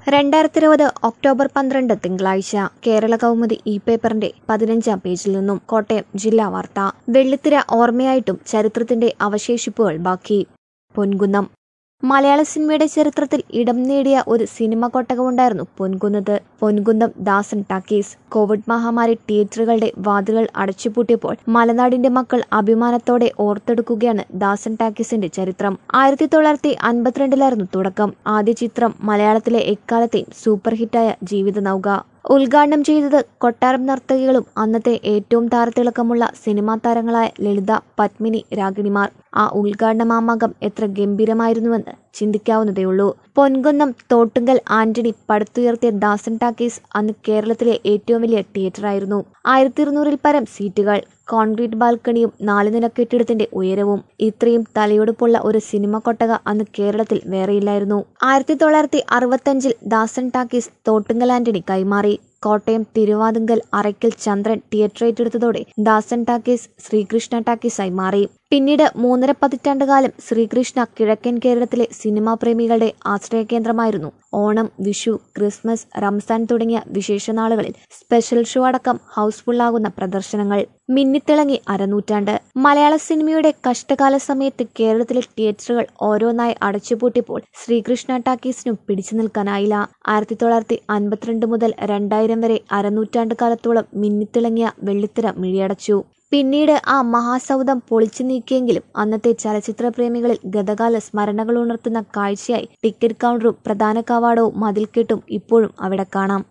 രണ്ടായിരത്തി ഇരുപത് ഒക്ടോബർ പന്ത്രണ്ട് തിങ്കളാഴ്ച കേരള കൗമുദി ഇ പേപ്പറിന്റെ പതിനഞ്ചാം പേജിൽ നിന്നും കോട്ടയം ജില്ലാ വാർത്ത വെള്ളിത്തിര ഓർമ്മയായിട്ടും ചരിത്രത്തിന്റെ അവശേഷിപ്പുകൾ ബാക്കി പൊൻകുന്നം മലയാള സിനിമയുടെ ചരിത്രത്തിൽ ഇടം നേടിയ ഒരു സിനിമ കൊട്ടകമുണ്ടായിരുന്നു പൊൻകുന്നത് പൊൻകുന്നം ദാസൻ ടാക്കീസ് കോവിഡ് മഹാമാരി തിയേറ്ററുകളുടെ വാതിലുകൾ അടച്ചുപൂട്ടിയപ്പോൾ മലനാടിന്റെ മക്കൾ അഭിമാനത്തോടെ ഓർത്തെടുക്കുകയാണ് ദാസൻ ടാക്കീസിന്റെ ചരിത്രം ആയിരത്തി തൊള്ളായിരത്തി അൻപത്തിരണ്ടിലായിരുന്നു തുടക്കം ആദ്യ ചിത്രം മലയാളത്തിലെ എക്കാലത്തെയും സൂപ്പർ ഹിറ്റായ ജീവിത നൗക ഉദ്ഘാടനം ചെയ്തത് കൊട്ടാരം നർത്തകികളും അന്നത്തെ ഏറ്റവും താരത്തിളക്കമുള്ള സിനിമാ താരങ്ങളായ ലളിത പത്മിനി രാഗിണിമാർ ആ ഉദ്ഘാടന മാമാകം എത്ര ഗംഭീരമായിരുന്നുവെന്ന് ചിന്തിക്കാവുന്നതേയുള്ളൂ പൊൻകുന്നം തോട്ടുങ്കൽ ആന്റണി പടുത്തുയർത്തിയ ദാസൻ ടാക്കീസ് അന്ന് കേരളത്തിലെ ഏറ്റവും വലിയ തിയേറ്ററായിരുന്നു ആയിരത്തി ഇരുന്നൂറിൽ പരം സീറ്റുകൾ കോൺക്രീറ്റ് ബാൽക്കണിയും നാല് നില കെട്ടിടത്തിന്റെ ഉയരവും ഇത്രയും തലയെടുപ്പുള്ള ഒരു സിനിമ കൊട്ടക അന്ന് കേരളത്തിൽ വേറെയില്ലായിരുന്നു ആയിരത്തി തൊള്ളായിരത്തി അറുപത്തഞ്ചിൽ ദാസൻ ടാക്കീസ് തോട്ടുങ്കൽ ആന്റണി കൈമാറി കോട്ടയം തിരുവാതുങ്കൽ അറയ്ക്കൽ ചന്ദ്രൻ തിയേറ്റർ ഏറ്റെടുത്തതോടെ ദാസൻ ടാക്കീസ് ശ്രീകൃഷ്ണ ടാക്കീസായി മാറി പിന്നീട് മൂന്നര പതിറ്റാണ്ടുകാലം ശ്രീകൃഷ്ണ കിഴക്കൻ കേരളത്തിലെ സിനിമാ പ്രേമികളുടെ ആശ്രയ കേന്ദ്രമായിരുന്നു ഓണം വിഷു ക്രിസ്മസ് റംസാൻ തുടങ്ങിയ വിശേഷ നാളുകളിൽ സ്പെഷ്യൽ ഷോ അടക്കം ഹൗസ്ഫുള്ളാകുന്ന പ്രദർശനങ്ങൾ മിന്നിത്തിളങ്ങി അരനൂറ്റാണ്ട് മലയാള സിനിമയുടെ കഷ്ടകാല സമയത്ത് കേരളത്തിലെ തിയേറ്ററുകൾ ഓരോന്നായി അടച്ചുപൂട്ടിയപ്പോൾ ശ്രീകൃഷ്ണ ടാക്കീസിനും പിടിച്ചു നിൽക്കാനായില്ല ആയിരത്തി തൊള്ളായിരത്തി അൻപത്തിരണ്ട് മുതൽ രണ്ടായിരം വരെ അരനൂറ്റാണ്ട് കാലത്തോളം മിന്നിത്തിളങ്ങിയ വെള്ളിത്തിര മിഴിയടച്ചു പിന്നീട് ആ മഹാസൗധം പൊളിച്ചു നീക്കിയെങ്കിലും അന്നത്തെ ചലച്ചിത്ര പ്രേമികളിൽ ഗതകാല സ്മരണകൾ ഉണർത്തുന്ന കാഴ്ചയായി ടിക്കറ്റ് കൗണ്ടറും പ്രധാന കവാടവും മതിൽക്കെട്ടും ഇപ്പോഴും അവിടെ കാണാം